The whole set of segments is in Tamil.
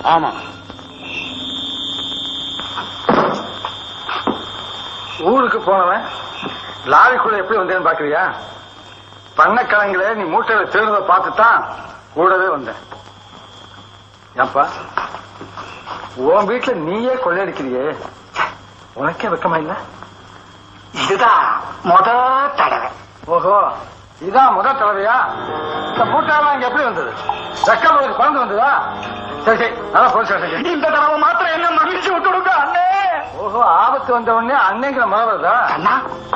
ஆமா ஊருக்கு போனவன் லாரிக்குள்ள எப்படி வந்தேன்னு பாக்குறியா பண்ணக்கிழங்குல நீ மூட்டையில திருடுறத பார்த்து தான் கூடவே வந்தேன் ஏன்பா உன் வீட்டுல நீயே கொள்ளையடிக்கிறியே உனக்கே வெக்கமா இல்ல இதுதான் முத தடவை ஓஹோ இதான் முதல் தடவையா இந்த மூட்டையெல்லாம் இங்க எப்படி வந்தது வெக்கம் உங்களுக்கு பறந்து வந்ததா சரி சரி அதான் போலீஸ் ஸ்டேஷன் இந்த தடவை மாத்திரம் என்ன மன்னிச்சு விட்டுடுங்க அண்ணே ஓஹோ ஆபத்து வந்த உடனே அன்னைங்கிற முறை வருதா அண்ணா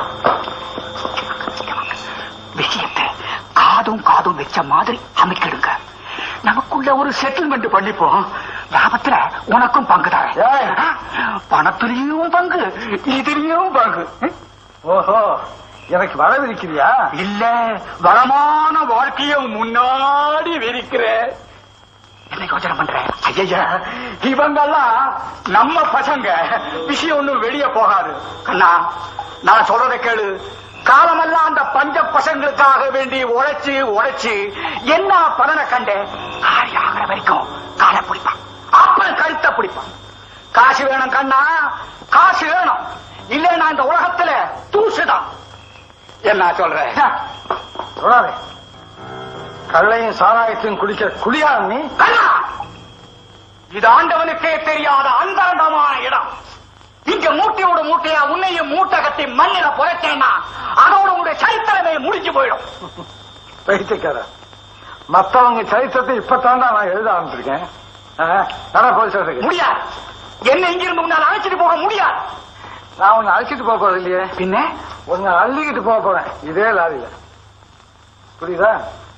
விஷயத்தை காதும் காதும் வச்ச மாதிரி அமைக்கிடுங்க நமக்குள்ள ஒரு செட்டில்மெண்ட் பண்ணிப்போம் லாபத்துல உனக்கும் பங்கு ஏய். தரேன் பணத்திலையும் பங்கு இதுலயும் பங்கு ஓஹோ எனக்கு வரவிருக்கிறியா இல்ல வளமான வாழ்க்கைய முன்னாடி வெறிக்கிற என்ன யோசனை பண்ற ஐயா இவங்கெல்லாம் நம்ம பசங்க விஷயம் ஒண்ணும் வெளியே போகாது கண்ணா நான் சொல்றதை கேளு காலமெல்லாம் அந்த பஞ்ச பசங்களுக்காக வேண்டி உழைச்சு உழைச்சு என்ன பலனை கண்டேன் காரி ஆகிற வரைக்கும் காலை பிடிப்பான் அப்புறம் கழுத்தை பிடிப்பான் காசு வேணும் கண்ணா காசு வேணும் இல்லைன்னா இந்த உலகத்துல தூசுதான் என்ன சொல்றேன் சொல்லாதே கள்ளையும் சாராயத்தையும் குடிக்கிற குடியா நீ கண்ணா இது ஆண்டவனுக்கே தெரியாத அந்தரங்கமான இடம் இங்க மூட்டையோட மூட்டையா உன்னையும் மூட்டை கட்டி மண்ணில புதைச்சேன்னா அதோட உங்களுடைய சரித்திரமே முடிஞ்சு போயிடும் பைத்தியக்கார மத்தவங்க சரித்திரத்தை இப்பதான் நான் எழுத ஆரம்பிச்சிருக்கேன் நட போலீஸ் ஸ்டேஷனுக்கு. முடியாது என்ன இங்கிருந்து உன்னால் அழைச்சிட்டு போக முடியாது நான் உன்னை அழைச்சிட்டு போக போறது இல்லையே பின்ன உன்னை அள்ளிக்கிட்டு போக போறேன் இதே லாரியில புரியுதா